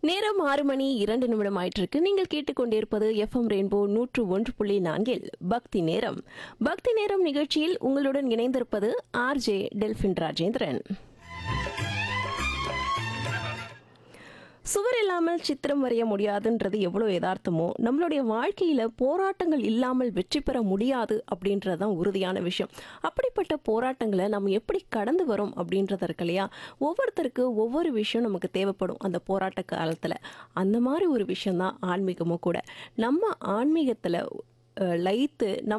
நேரம் ஆறு மணி இரண்டு நிமிடம் ஆயிட்டிருக்கு நீங்கள் கேட்டுக்கொண்டிருப்பது எஃப்எம் ரெயின்போ நூற்று ஒன்று புள்ளி நான்கில் பக்தி நேரம் பக்தி நேரம் நிகழ்ச்சியில் உங்களுடன் இணைந்திருப்பது ஆர்ஜே டெல்பின் ராஜேந்திரன் சுவர் இல்லாமல் சித்திரம் வரைய முடியாதுன்றது எவ்வளோ யதார்த்தமோ நம்மளுடைய வாழ்க்கையில் போராட்டங்கள் இல்லாமல் வெற்றி பெற முடியாது அப்படின்றது தான் உறுதியான விஷயம் அப்படிப்பட்ட போராட்டங்களை நம்ம எப்படி கடந்து வரோம் அப்படின்றது இருக்கு இல்லையா ஒவ்வொருத்தருக்கு ஒவ்வொரு விஷயம் நமக்கு தேவைப்படும் அந்த போராட்ட காலத்தில் அந்த மாதிரி ஒரு விஷயம்தான் ஆன்மீகமும் கூட நம்ம ஆன்மீகத்தில் லயித்து நம்ம